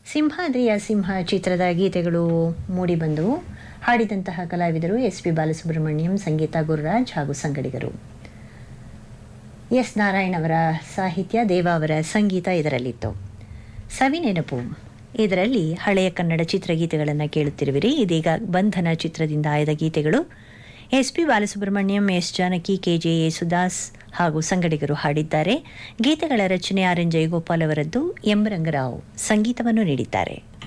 ಸಿಂಹಾದ್ರಿಯ ಸಿಂಹ ಚಿತ್ರದ ಗೀತೆಗಳು ಮೂಡಿಬಂದವು ಹಾಡಿದಂತಹ ಕಲಾವಿದರು ಎಸ್ ಪಿ ಬಾಲಸುಬ್ರಹ್ಮಣ್ಯಂ ಸಂಗೀತ ಗುರುರಾಜ್ ಹಾಗೂ ಸಂಗಡಿಗರು ಎಸ್ ನಾರಾಯಣ್ ಅವರ ಸಾಹಿತ್ಯ ದೇವ ಅವರ ಸಂಗೀತ ಇದರಲ್ಲಿತ್ತು ಸವಿನೆನಪು ಇದರಲ್ಲಿ ಹಳೆಯ ಕನ್ನಡ ಚಿತ್ರಗೀತೆಗಳನ್ನು ಕೇಳುತ್ತಿರುವಿರಿ ಇದೀಗ ಬಂಧನ ಚಿತ್ರದಿಂದ ಆಯ್ದ ಗೀತೆಗಳು ಎಸ್ ಪಿ ಬಾಲಸುಬ್ರಹ್ಮಣ್ಯಂ ಎಸ್ ಜಾನಕಿ ಕೆ ಜೆ ಯೇಸುದಾಸ್ ಹಾಗೂ ಸಂಗಡಿಗರು ಹಾಡಿದ್ದಾರೆ ಗೀತೆಗಳ ರಚನೆ ಆರ್ ಎನ್ ಜಯಗೋಪಾಲ್ ಅವರದ್ದು ಎಂ ರಂಗರಾವ್ ಸಂಗೀತವನ್ನು ನೀಡಿದ್ದಾರೆ